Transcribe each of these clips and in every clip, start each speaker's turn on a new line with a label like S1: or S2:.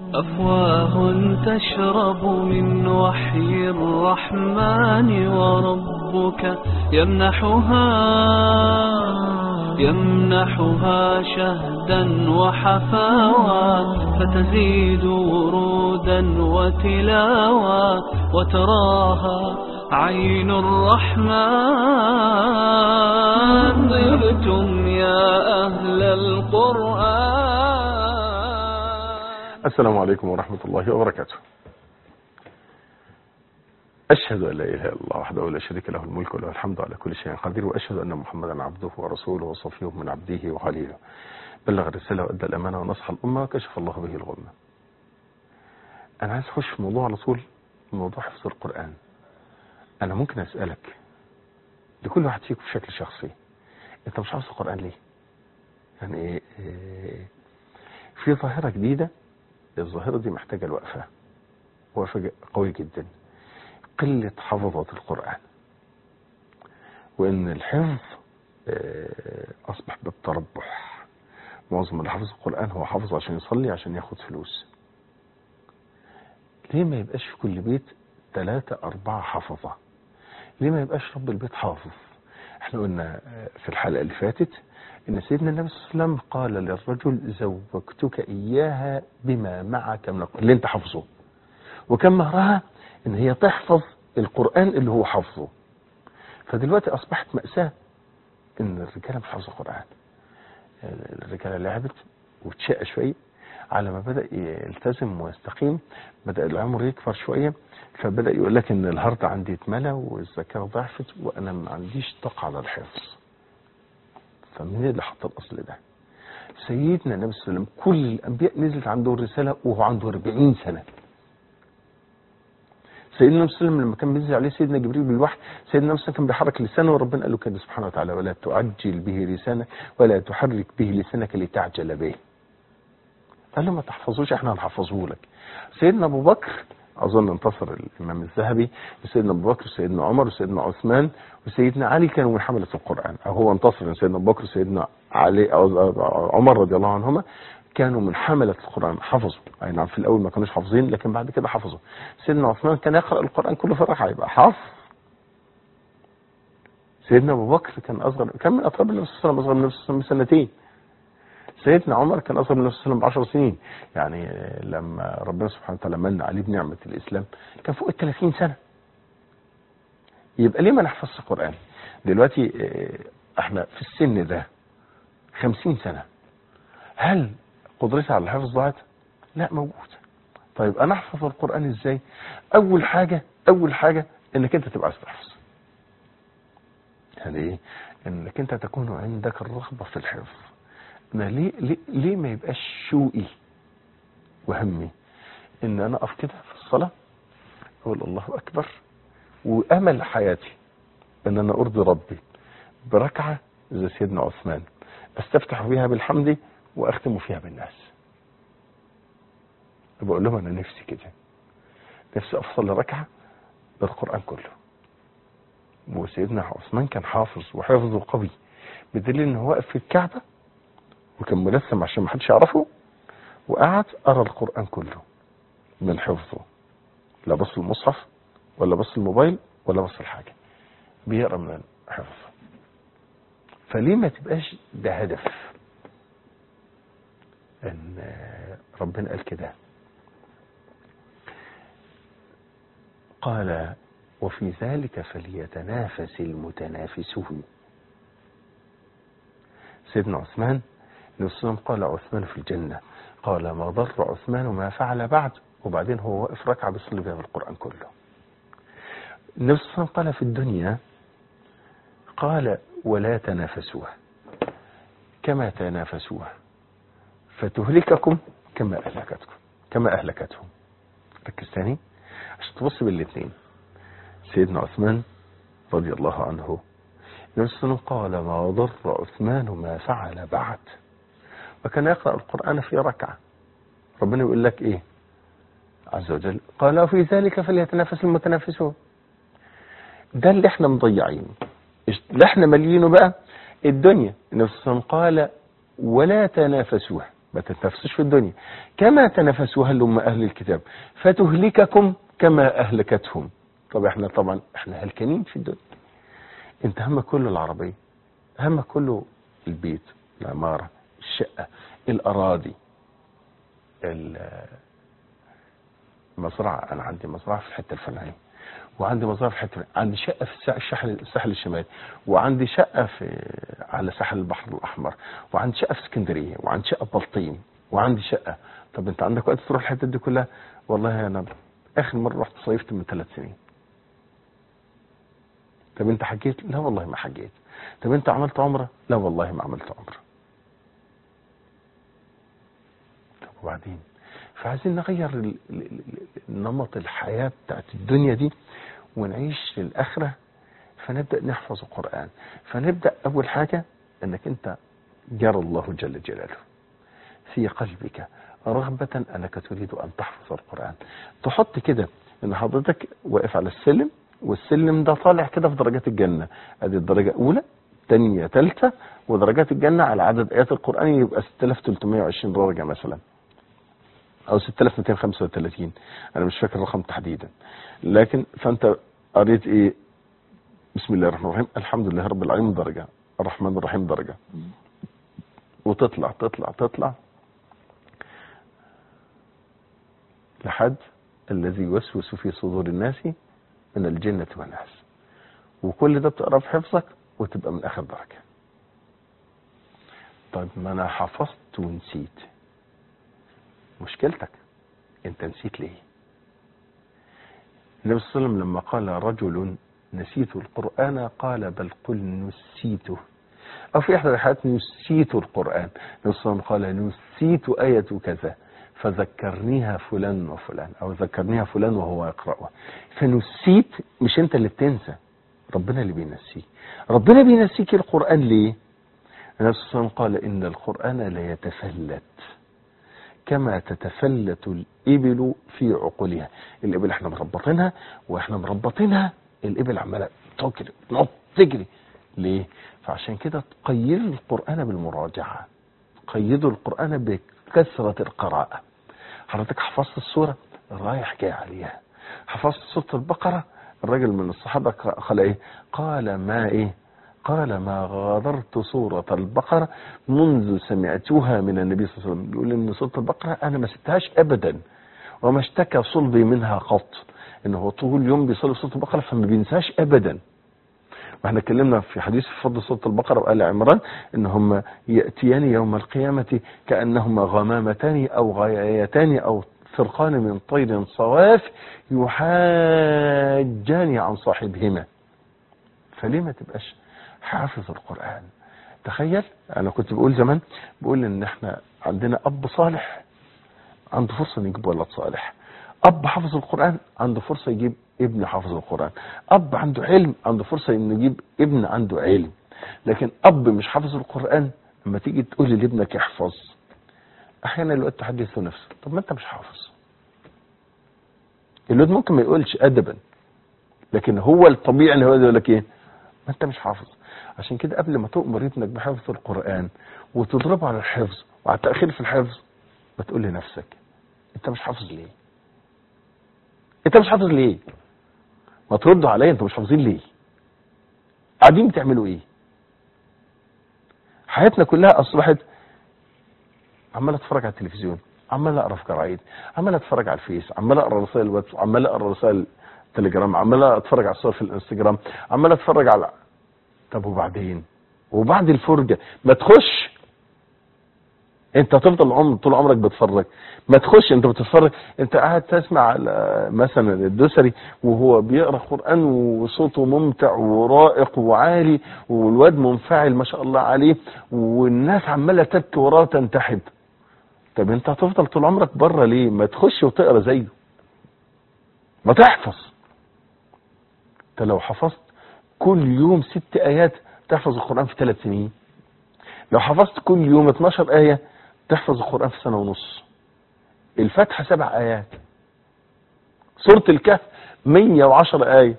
S1: أفواه تشرب من وحي الرحمن وربك يمنحها يمنحها شهدا وحفاوى فتزيد ورودا وتلاوى وتراها عين الرحمن طبتم يا أهل القرآن
S2: السلام عليكم ورحمة الله وبركاته أشهد أن لا إله إلا الله وحده لا شريك له الملك وله الحمد على كل شيء قدير وأشهد أن محمدا عبده ورسوله وصفيه من عبده وخليله بلغ الرسالة وأدى الأمانة ونصح الأمة وكشف الله به الغمة أنا عايز أخش في موضوع على طول موضوع حفظ القرآن أنا ممكن أسألك لكل واحد فيكم بشكل شخصي أنت مش حافظ القرآن ليه؟ يعني إيه إيه في ظاهرة جديدة الظاهرة دي محتاجة الوقفة وقفة قوية جدا قلة حفظة القرآن وإن الحفظ أصبح بالتربح معظم اللي حافظ القرآن هو حافظ عشان يصلي عشان ياخد فلوس ليه ما يبقاش في كل بيت ثلاثة أربعة حفظة ليه ما يبقاش رب البيت حافظ احنا قلنا في الحلقة اللي فاتت ان سيدنا النبي صلى الله عليه وسلم قال للرجل زوجتك اياها بما معك من القرآن اللي انت حافظه وكان مهرها ان هي تحفظ القرآن اللي هو حافظه فدلوقتي اصبحت مأساة ان الرجالة مش حافظة القرآن الرجالة لعبت وتشقى شوية على ما بدأ يلتزم ويستقيم بدأ العمر يكبر شوية فبدأ يقول لك ان الهارد عندي اتملى والذاكرة ضعفت وانا ما عنديش طاقة على الحفظ فمين اللي حط الاصل ده سيدنا النبي صلى الله عليه وسلم كل الانبياء نزلت عنده الرسالة وهو عنده 40 سنة سيدنا النبي صلى الله عليه وسلم لما كان بينزل عليه سيدنا جبريل بالوحي سيدنا النبي صلى الله عليه وسلم كان بيحرك لسانه وربنا قال له كده سبحانه وتعالى ولا تعجل به لسانك ولا تحرك به لسانك لتعجل به قال له ما تحفظوش احنا هنحفظه لك سيدنا ابو بكر اظن انتصر الامام الذهبي وسيدنا ابو بكر وسيدنا عمر وسيدنا عثمان وسيدنا علي كانوا من حمله القران او هو انتصر ان سيدنا ابو بكر وسيدنا علي أو عمر رضي الله عنهما كانوا من حمله القران حفظوا اي نعم في الاول ما كانوش حافظين لكن بعد كده حفظوا سيدنا عثمان كان يقرا القران كله في الركعه يبقى حافظ سيدنا ابو بكر كان اصغر كان من اطراب النبي صلى الله عليه وسلم اصغر من النبي صلى الله عليه وسلم بسنتين سيدنا عمر كان اصغر من النبي صلى الله عليه وسلم ب 10 سنين يعني لما ربنا سبحانه وتعالى من عليه بنعمه الاسلام كان فوق ال 30 سنه يبقى ليه ما نحفظش القران دلوقتي احنا في السن ده 50 سنه هل قدرتي على الحفظ ضاعت لا موجوده طيب انا احفظ القران ازاي اول حاجه اول حاجه انك انت تبقى عايز تحفظ يعني ايه انك انت تكون عندك الرغبه في الحفظ ما ليه, ليه, ليه ما يبقاش شوقي وهمي ان انا اقف كده في الصلاة اقول الله اكبر وامل حياتي ان انا ارضي ربي بركعة زي سيدنا عثمان استفتح فيها بالحمد واختم فيها بالناس بقول لهم انا نفسي كده نفسي افصل ركعة بالقرآن كله وسيدنا عثمان كان حافظ وحفظه قوي بدليل ان هو واقف في الكعبه وكان ملثم عشان ما حدش يعرفه وقعد قرا القران كله من حفظه لا بص المصحف ولا بص الموبايل ولا بص الحاجه بيقرا من الحفظ فليه ما تبقاش ده هدف ان ربنا قال كده قال وفي ذلك فليتنافس المتنافسون سيدنا عثمان النبي صلى الله عليه وسلم قال عثمان في الجنة قال ما ضر عثمان ما فعل بعد وبعدين هو واقف ركعة بيصلي بها بالقرآن كله النبي صلى الله عليه وسلم قال في الدنيا قال ولا تنافسوها كما تنافسوها فتهلككم كما أهلكتكم كما أهلكتهم ركز تاني عشان تبص بالاثنين سيدنا عثمان رضي الله عنه النبي صلى الله عليه وسلم قال ما ضر عثمان ما فعل بعد وكان يقرأ القرآن في ركعة ربنا يقول لك ايه عز وجل قال وفي ذلك فليتنافس المتنافسون ده اللي احنا مضيعينه اللي احنا مالينه بقى الدنيا النبي صلى الله عليه وسلم قال ولا تنافسوها ما تتنافسوش في الدنيا كما تنافسوها لهم اهل الكتاب فتهلككم كما اهلكتهم طب احنا طبعا احنا هلكانين في الدنيا انت همك كله العربيه همك كله البيت العماره الشقه الاراضي ال- المزرعه انا عندي مزرعه في الحته الفلانيه وعندي مزرعه في الحته عندي شقه في السا- الساحل الساحل الشمالي وعندي شقه في على ساحل البحر الاحمر وعندي شقه في اسكندريه وعندي شقه في بلطيم وعندي شقه طب انت عندك وقت تروح الحته دي كلها والله انا اخر مره رحت صيفت من ثلاث سنين طب انت حجيت لا والله ما حجيت طب انت عملت عمره لا والله ما عملت عمره طب وبعدين فعايزين نغير ال- ال- ال- نمط الحياة بتاعت الدنيا دي ونعيش للآخرة فنبدأ نحفظ القرآن فنبدأ أول حاجة أنك أنت يرى الله جل جلاله في قلبك رغبة أنك تريد أن تحفظ القرآن تحط كده أن حضرتك واقف على السلم والسلم ده طالع كده في درجات الجنة ادي الدرجة أولى تانية تالتة ودرجات الجنة على عدد آيات القرآن يبقى 6320 درجة مثلا او 6235 انا مش فاكر الرقم تحديدا لكن فانت قريت ايه بسم الله الرحمن الرحيم الحمد لله رب العالمين درجة الرحمن الرحيم درجة وتطلع تطلع تطلع لحد الذي يوسوس في صدور الناس من الجنة والناس وكل ده بتقرا في حفظك وتبقى من اخر درجة طيب ما انا حفظت ونسيت مشكلتك انت نسيت ليه النبي صلى الله عليه وسلم لما قال رجل نسيت القرآن قال بل قل نسيته أو في إحدى الحالات نسيت القرآن النبي صلى الله عليه وسلم قال نسيت آية كذا فذكرنيها فلان وفلان أو ذكرنيها فلان وهو يقرأها فنسيت مش أنت اللي بتنسى ربنا اللي بينسيك ربنا بينسيك القرآن ليه النبي صلى الله عليه وسلم قال إن القرآن لا يتفلت كما تتفلت الإبل في عقولها الإبل احنا مربطينها واحنا مربطينها الإبل عمالة تجري تنط تجري ليه فعشان كده قيدوا القرآن بالمراجعة قيدوا القرآن بكثرة القراءة حضرتك حفظت السورة رايح جاي عليها حفظت سورة البقرة الراجل من الصحابة قال ايه قال ما ايه قال ما غادرت سورة البقرة منذ سمعتها من النبي صلى الله عليه وسلم يقول ان سورة البقرة انا ما سبتهاش ابدا وما اشتكى صلبي منها قط انه طول يوم بيصلي سورة البقرة فما بينساش ابدا واحنا اتكلمنا في حديث في فضل سورة البقرة وآل عمران ان هم يأتيان يوم القيامة كأنهما غمامتان او غايتان او فرقان من طير صواف يحاجان عن صاحبهما فليه ما تبقاش حافظ القرآن تخيل انا كنت بقول زمان بقول ان احنا عندنا اب صالح عنده فرصة انه يجيب ولد صالح اب حافظ القرآن عنده فرصة يجيب ابن حافظ القرآن اب عنده علم عنده فرصة انه يجيب ابن عنده علم لكن اب مش حافظ القرآن لما تيجي تقول لابنك احفظ احيانا الواد تحدثه نفسه طب ما انت مش حافظ الواد ممكن ما يقولش ادبا لكن هو الطبيعي ان هو يقول لك ايه ما انت مش حافظ عشان كده قبل ما تؤمر ابنك بحفظ القرآن وتضربه على الحفظ وعلى التأخير في الحفظ ما تقول لنفسك انت مش حافظ ليه انت مش حافظ ليه ما تردوا عليا انتوا مش حافظين ليه قاعدين بتعملوا ايه حياتنا كلها اصبحت عمال اتفرج على التلفزيون عمال اقرا في جرايد عمال اتفرج على الفيس عمال اقرا رسائل الواتس عمال اقرا رسائل تليجرام عمال اتفرج على الصور في الانستجرام عمال اتفرج على طب وبعدين وبعد الفرجه ما تخش انت هتفضل عمر طول عمرك بتتفرج ما تخش انت بتتفرج انت قاعد تسمع على مثلا الدوسري وهو بيقرا قران وصوته ممتع ورائق وعالي والواد منفعل ما شاء الله عليه والناس عماله تبكي وراه تنتحب طب انت هتفضل طول عمرك بره ليه ما تخش وتقرا زيه ما تحفظ انت لو حفظت كل يوم ست ايات تحفظ القران في ثلاث سنين لو حفظت كل يوم 12 ايه تحفظ القرآن في سنة ونص الفاتحة سبع آيات سورة الكهف 110 آية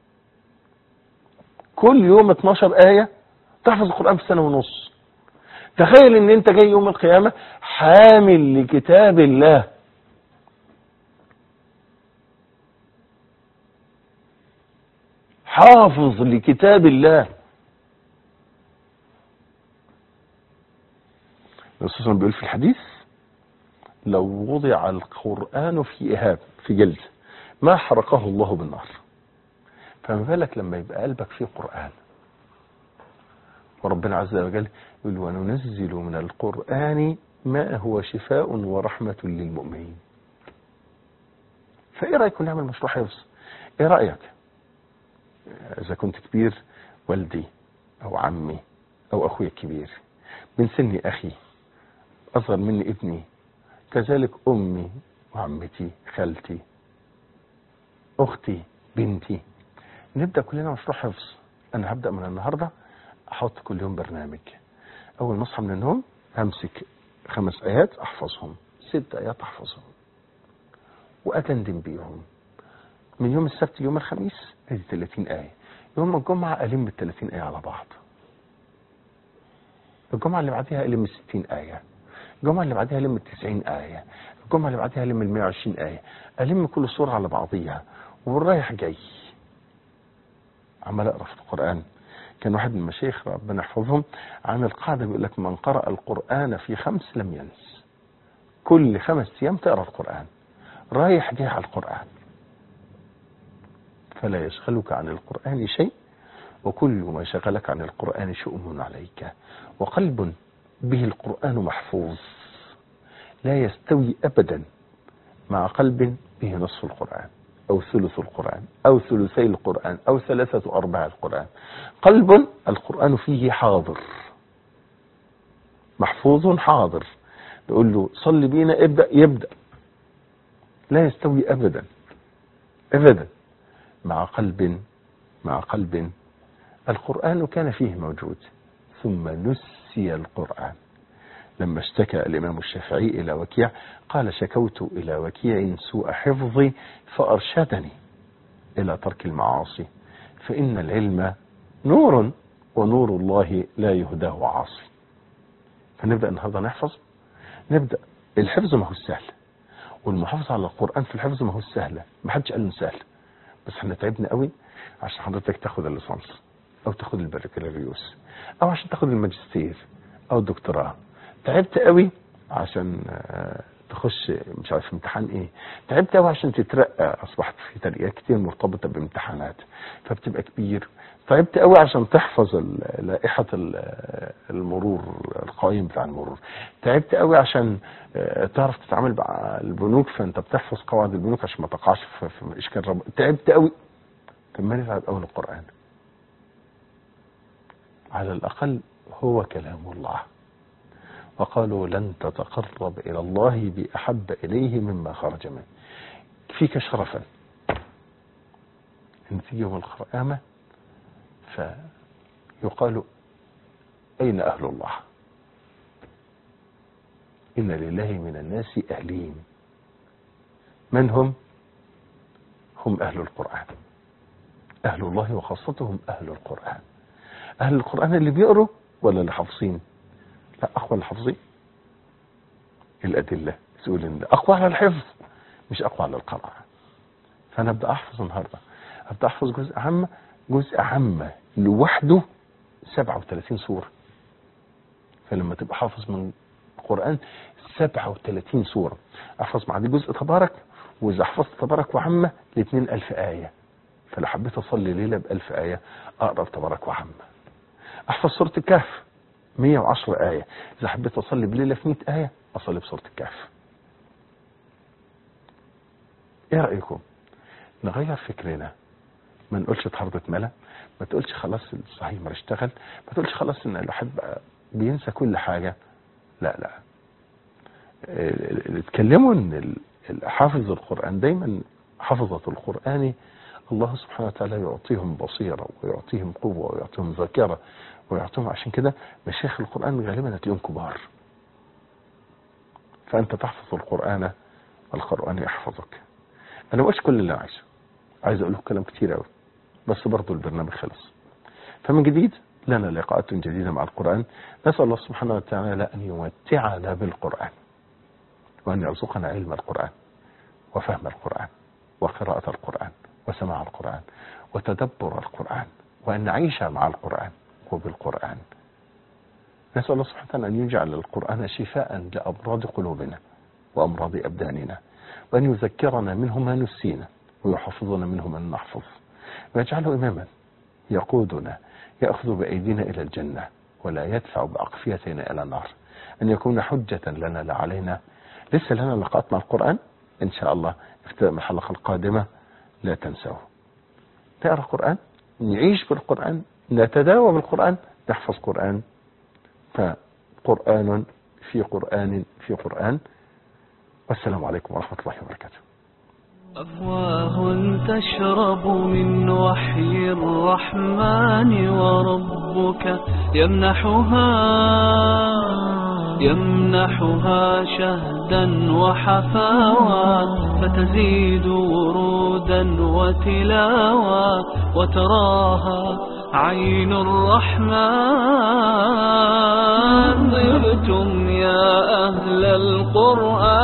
S2: كل يوم 12 آية تحفظ القرآن في سنة ونص تخيل ان انت جاي يوم القيامة حامل لكتاب الله حافظ لكتاب الله الرسول صلى الله عليه وسلم بيقول في الحديث لو وضع القرآن في إهاب في جلد ما حرقه الله بالنار فما بالك لما يبقى قلبك فيه قرآن وربنا عز وجل يقول وننزل من القرآن ما هو شفاء ورحمة للمؤمنين فإيه رأيك نعمل مشروع حفظ إيه رأيك إذا كنت كبير والدي أو عمي أو أخوي الكبير من سن أخي أصغر مني ابني كذلك أمي وعمتي خالتي أختي بنتي نبدأ كلنا مشروع حفظ أنا هبدأ من النهاردة أحط كل يوم برنامج أول ما أصحى من النوم همسك خمس آيات أحفظهم ست آيات أحفظهم وأدندن بيهم من يوم السبت ليوم الخميس ادي 30 آية يوم الجمعة ألم ال 30 آية على بعض الجمعة اللي بعديها ألم ال 60 آية الجمعة اللي بعديها ألم ال 90 آية الجمعة اللي بعديها ألم ال 120 آية ألم كل سورة على بعضيها والرايح جاي عمال أقرأ في القرآن كان واحد من المشايخ ربنا يحفظهم عامل قاعدة بيقول لك من قرأ القرآن في خمس لم ينس كل خمس أيام تقرأ القرآن رايح جاي على القرآن فلا يشغلك عن القرآن شيء وكل ما شغلك عن القرآن شؤم عليك وقلب به القرآن محفوظ لا يستوي أبدا مع قلب به نصف القرآن أو ثلث القرآن أو ثلثي القرآن أو ثلاثة أرباع القرآن قلب القرآن فيه حاضر محفوظ حاضر نقول له صل بينا ابدأ يبدأ لا يستوي أبدا أبدا مع قلب مع قلب القرآن كان فيه موجود ثم نسي القرآن لما اشتكى الإمام الشافعي إلى وكيع قال شكوت إلى وكيع سوء حفظي فأرشدني إلى ترك المعاصي فإن العلم نور ونور الله لا يهداه عاصي فنبدأ النهاردة نحفظ نبدأ الحفظ ما هو سهل والمحافظة على القرآن في الحفظ ما هو سهلة ما حدش قال انه سهل بس احنا تعبنا قوي عشان حضرتك تاخد الليسانس او تاخد البكالوريوس او عشان تاخد الماجستير او الدكتوراه تعبت قوي عشان تخش مش عارف امتحان ايه تعبت قوي عشان تترقى اصبحت في ترقيات كتير مرتبطه بامتحانات فبتبقى كبير تعبت قوي عشان تحفظ لائحه المرور القوائم بتاع المرور تعبت قوي عشان تعرف تتعامل مع البنوك فانت بتحفظ قواعد البنوك عشان ما تقعش في اشكال رب تعبت قوي طب ما نتعب قوي القران على الاقل هو كلام الله وقالوا لن تتقرب إلى الله بأحب إليه مما خرج منه فيك شرفا إن تيجي يوم القيامة فيقال أين أهل الله إن لله من الناس أهلين من هم هم أهل القرآن أهل الله وخاصتهم أهل القرآن أهل القرآن اللي بيقروا ولا اللي حافظين لا أقوى الحفظ الأدلة تقول إن أقوى على الحفظ مش أقوى على القراءة فأنا أبدأ أحفظ النهاردة أبدأ أحفظ جزء عامة جزء عامة لوحده 37 سورة فلما تبقى حافظ من القرآن 37 سورة أحفظ مع دي جزء تبارك وإذا حفظت تبارك وعامة لاثنين ألف آية فلو حبيت أصلي ليلة بألف آية أقرأ تبارك وعامة أحفظ سورة الكهف 110 آية إذا حبيت أصلي بليلة في 100 آية أصلي بسورة الكهف إيه رأيكم نغير فكرنا ما نقولش اتحرضت ملا ما تقولش خلاص الصحيح ما اشتغل ما تقولش خلاص ان الواحد بقى بينسى كل حاجة لا لا اتكلموا ان حافظ القرآن دايما حفظة القرآن الله سبحانه وتعالى يعطيهم بصيرة ويعطيهم قوة ويعطيهم ذاكرة ويعطيهم عشان كده مشايخ القرآن غالبا هتلاقيهم كبار فأنت تحفظ القرآن والقرآن يحفظك أنا مش كل اللي عايزه عايز أقول لكم كلام كتير قوي بس برضه البرنامج خلص فمن جديد لنا لقاءات جديدة مع القرآن نسأل الله سبحانه وتعالى أن يمتعنا بالقرآن وأن يرزقنا علم القرآن وفهم القرآن وقراءة القرآن وسماع القرآن وتدبر القرآن وأن نعيش مع القرآن وبالقرآن نسأل الله سبحانه وتعالى أن يجعل القرآن شفاء لأمراض قلوبنا وأمراض أبداننا وأن يذكرنا منه ما نسينا ويحفظنا منه ما نحفظ ويجعله إماما يقودنا يأخذ بأيدينا إلى الجنة ولا يدفع بأقفيتنا إلى النار أن يكون حجة لنا لا علينا لسه لنا لقاءات مع القرآن إن شاء الله افتتاح الحلقة القادمة لا تنسوه نقرأ القرآن نعيش بالقرآن نتداوى بالقرآن نحفظ قرآن فقرآن في قرآن في قرآن والسلام عليكم ورحمة الله وبركاته
S1: أفواه تشرب من وحي الرحمن وربك يمنحها يمنحها شهدا وحفاوى فتزيد ورودا وتلاوى وتراها عين الرحمن طبتم يا أهل القرآن